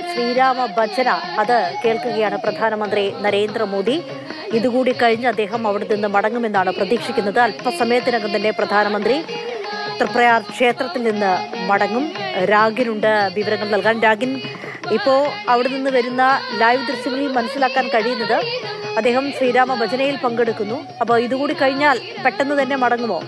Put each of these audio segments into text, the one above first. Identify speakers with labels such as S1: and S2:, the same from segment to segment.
S1: ശ്രീരാമ ഭജന അത് കേൾക്കുകയാണ് പ്രധാനമന്ത്രി നരേന്ദ്രമോദി ഇതുകൂടി കഴിഞ്ഞ് അദ്ദേഹം അവിടെ നിന്ന് മടങ്ങുമെന്നാണ് പ്രതീക്ഷിക്കുന്നത് അല്പസമയത്തിനകം തന്നെ പ്രധാനമന്ത്രി തൃപ്രയാർ ക്ഷേത്രത്തിൽ നിന്ന് മടങ്ങും രാഗിനുണ്ട് വിവരങ്ങൾ നൽകാൻ രാഗിൻ ഇപ്പോൾ അവിടെ നിന്ന് വരുന്ന ലൈവ് ദൃശ്യങ്ങളിൽ മനസ്സിലാക്കാൻ കഴിയുന്നത് അദ്ദേഹം ശ്രീരാമ ഭജനയിൽ പങ്കെടുക്കുന്നു അപ്പോൾ ഇതുകൂടി കഴിഞ്ഞാൽ പെട്ടെന്ന് തന്നെ മടങ്ങുമോ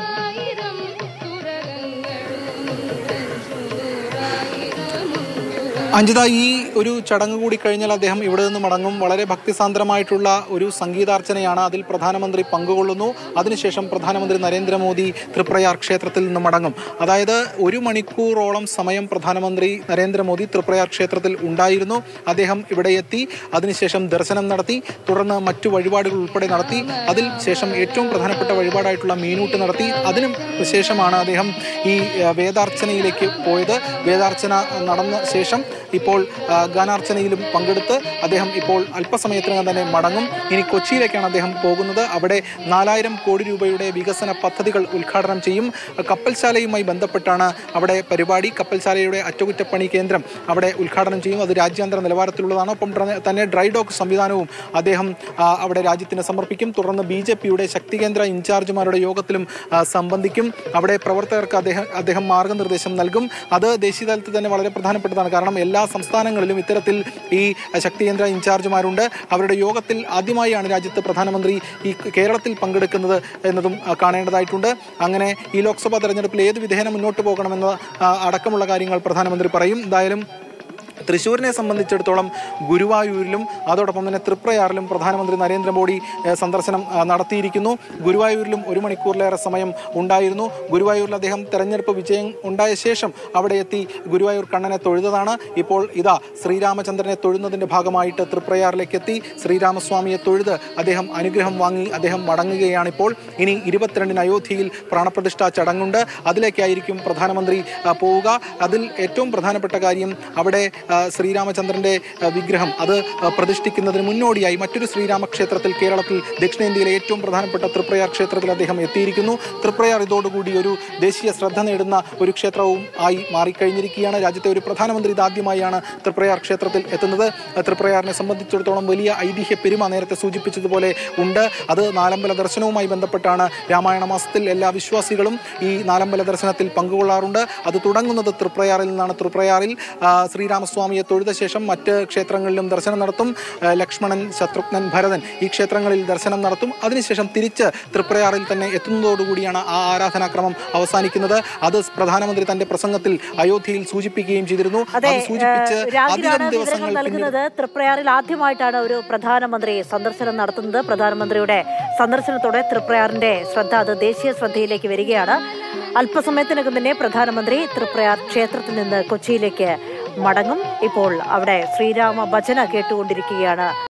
S2: അഞ്ജിത ഈ ഒരു ചടങ്ങ് കൂടി കഴിഞ്ഞാൽ അദ്ദേഹം ഇവിടെ നിന്ന് മടങ്ങും വളരെ ഭക്തിസാന്ദ്രമായിട്ടുള്ള ഒരു സംഗീതാർച്ചനയാണ് അതിൽ പ്രധാനമന്ത്രി പങ്കുകൊള്ളുന്നു അതിനുശേഷം പ്രധാനമന്ത്രി നരേന്ദ്രമോദി തൃപ്രയാർ ക്ഷേത്രത്തിൽ നിന്ന് മടങ്ങും അതായത് ഒരു മണിക്കൂറോളം സമയം പ്രധാനമന്ത്രി നരേന്ദ്രമോദി തൃപ്രയാർ ക്ഷേത്രത്തിൽ ഉണ്ടായിരുന്നു അദ്ദേഹം ഇവിടെ എത്തി അതിനുശേഷം ദർശനം നടത്തി തുടർന്ന് മറ്റു വഴിപാടുകൾ ഉൾപ്പെടെ നടത്തി അതിൽ ശേഷം ഏറ്റവും പ്രധാനപ്പെട്ട വഴിപാടായിട്ടുള്ള മീനൂട്ട് നടത്തി അതിനു ശേഷമാണ് അദ്ദേഹം ഈ ആ, വേദാർച്ചനയിലേക്ക് പോയത് വേദാർച്ചന നടന്ന ശേഷം ഇപ്പോൾ ആ, ഗാനാർച്ചനയിലും പങ്കെടുത്ത് അദ്ദേഹം ഇപ്പോൾ അല്പസമയത്തിനകം തന്നെ മടങ്ങും ഇനി കൊച്ചിയിലേക്കാണ് അദ്ദേഹം പോകുന്നത് അവിടെ നാലായിരം കോടി രൂപയുടെ വികസന പദ്ധതികൾ ഉദ്ഘാടനം ചെയ്യും കപ്പൽശാലയുമായി ബന്ധപ്പെട്ടാണ് അവിടെ പരിപാടി കപ്പൽശാലയുടെ അറ്റകുറ്റപ്പണി കേന്ദ്രം അവിടെ ഉദ്ഘാടനം ചെയ്യും അത് രാജ്യാന്തര നിലവാരത്തിലുള്ളതാണ് ഒപ്പം ഡ്ര- തന്നെ ഡ്രൈ ഡോക്ക് സംവിധാനവും അദ്ദേഹം ആ, അവിടെ രാജ്യത്തിന് സമർപ്പിക്കും തുടർന്ന് ബി ജെ പിയുടെ ശക്തി കേന്ദ്ര ഇൻചാർജുമാരുടെ യോഗത്തിലും ആ, സംബന്ധിക്കും അവിടെ പ്രവർത്തകർക്ക് അദ്ദേഹം അദ്ദേഹം മാർഗനിർദ്ദേശം നൽകും അത് ദേശീയ തലത്തിൽ തന്നെ വളരെ പ്രധാനപ്പെട്ടതാണ് കാരണം എല്ലാ സംസ്ഥാനങ്ങളിലും ഇത്തരത്തിൽ ഈ ശക്തി കേന്ദ്ര ഇൻചാർജുമാരുണ്ട് അവരുടെ യോഗത്തിൽ ആദ്യമായാണ് രാജ്യത്ത് പ്രധാനമന്ത്രി ഈ കേരളത്തിൽ പങ്കെടുക്കുന്നത് എന്നതും ആ, കാണേണ്ടതായിട്ടുണ്ട് അങ്ങനെ ഈ ലോക്സഭാ തെരഞ്ഞെടുപ്പിൽ ഏത് വിധേന മുന്നോട്ട് പോകണമെന്ന ആ, അടക്കമുള്ള കാര്യങ്ങൾ പ്രധാനമന്ത്രി പറയും എന്തായാലും തൃശ്ശൂരിനെ സംബന്ധിച്ചിടത്തോളം ഗുരുവായൂരിലും അതോടൊപ്പം തന്നെ തൃപ്രയാറിലും പ്രധാനമന്ത്രി നരേന്ദ്രമോദി ഏഹ്, സന്ദർശനം ആ, നടത്തിയിരിക്കുന്നു ഗുരുവായൂരിലും ഒരു മണിക്കൂറിലേറെ സമയം ഉണ്ടായിരുന്നു ഗുരുവായൂരിൽ അദ്ദേഹം തെരഞ്ഞെടുപ്പ് വിജയം ഉണ്ടായ ശേഷം അവിടെ എത്തി ഗുരുവായൂർ കണ്ണനെ തൊഴുതതാണ് ഇപ്പോൾ ഇതാ ശ്രീരാമചന്ദ്രനെ തൊഴുന്നതിൻ്റെ ഭാഗമായിട്ട് തൃപ്രയാറിലേക്ക് എത്തി ശ്രീരാമസ്വാമിയെ തൊഴുത് അദ്ദേഹം അനുഗ്രഹം വാങ്ങി അദ്ദേഹം മടങ്ങുകയാണ് ഇപ്പോൾ ഇനി ഇരുപത്തിരണ്ടിന് അയോധ്യയിൽ പ്രാണപ്രതിഷ്ഠാ ചടങ്ങുണ്ട് അതിലേക്കായിരിക്കും പ്രധാനമന്ത്രി ആ, പോവുക അതിൽ ഏറ്റവും പ്രധാനപ്പെട്ട കാര്യം അവിടെ ആ, ശ്രീരാമചന്ദ്രന്റെ ആ, വിഗ്രഹം അത് ആ, പ്രതിഷ്ഠിക്കുന്നതിന് മുന്നോടിയായി മറ്റൊരു ശ്രീരാമക്ഷേത്രത്തിൽ കേരളത്തിൽ ദക്ഷിണേന്ത്യയിലെ ഏറ്റവും പ്രധാനപ്പെട്ട തൃപ്രയാർ ക്ഷേത്രത്തിൽ അദ്ദേഹം എത്തിയിരിക്കുന്നു തൃപ്രയാർ ഇതോടുകൂടി ഒരു ദേശീയ ശ്രദ്ധ നേടുന്ന ഒരു ക്ഷേത്രവും ആയി മാറിക്കഴിഞ്ഞിരിക്കുകയാണ് രാജ്യത്തെ ഒരു പ്രധാനമന്ത്രി ഇതാദ്യമായാണ് തൃപ്രയാർ ക്ഷേത്രത്തിൽ എത്തുന്നത് ആ, തൃപ്രയാറിനെ സംബന്ധിച്ചിടത്തോളം വലിയ ഐതിഹ്യ പെരുമ നേരത്തെ സൂചിപ്പിച്ചതുപോലെ ഉണ്ട് അത് നാലമ്പല ദർശനവുമായി ബന്ധപ്പെട്ടാണ് രാമായണ മാസത്തിൽ എല്ലാ വിശ്വാസികളും ഈ നാലമ്പല ദർശനത്തിൽ പങ്കുകൊള്ളാറുണ്ട് അത് തുടങ്ങുന്നത് തൃപ്രയാറിൽ നിന്നാണ് തൃപ്രയാറിൽ ആ, ശ്രീരാമസ്വാമിയെ തൊഴുത ശേഷം മറ്റ് ക്ഷേത്രങ്ങളിലും ദർശനം നടത്തും ആ, ലക്ഷ്മണൻ ശത്രുഘ്നൻ ഭരതൻ ഈ ക്ഷേത്രങ്ങളിൽ ദർശനം നടത്തും അതിനുശേഷം തിരിച്ച് തൃപ്രയാറിൽ തന്നെ എത്തുന്നതോടുകൂടിയാണ് ആ ആരാധനാക്രമം അവസാനിക്കുന്നത് അത് പ്രധാനമന്ത്രി തന്റെ പ്രസംഗത്തിൽ അയോധ്യയിൽ സൂചിപ്പിക്കുകയും ചെയ്തിരുന്നു
S1: അതെ
S2: അത് സൂചിപ്പിച്ച്
S1: ഏഹ്, രാഗിനാണ്
S2: അധികം
S1: വിവരങ്ങൾ
S2: ദിവസങ്ങൾ പിന്നീട്
S1: നൽകുന്നത് തൃപ്രയാറിൽ ആദ്യമായിട്ടാണ് ഒരു പ്രധാനമന്ത്രി സന്ദർശനം നടത്തുന്നത് പ്രധാനമന്ത്രിയുടെ സന്ദർശനത്തോടെ തൃപ്രയാറിന്റെ ശ്രദ്ധ അത് ദേശീയ ശ്രദ്ധയിലേക്ക് വരികയാണ് അല്പസമയത്തിനകം തന്നെ പ്രധാനമന്ത്രി തൃപ്രയാർ ക്ഷേത്രത്തിൽ നിന്ന് കൊച്ചിയിലേക്ക് മടങ്ങും ഇപ്പോൾ അവിടെ ശ്രീരാമ ഭജന കേട്ടുകൊണ്ടിരിക്കുകയാണ്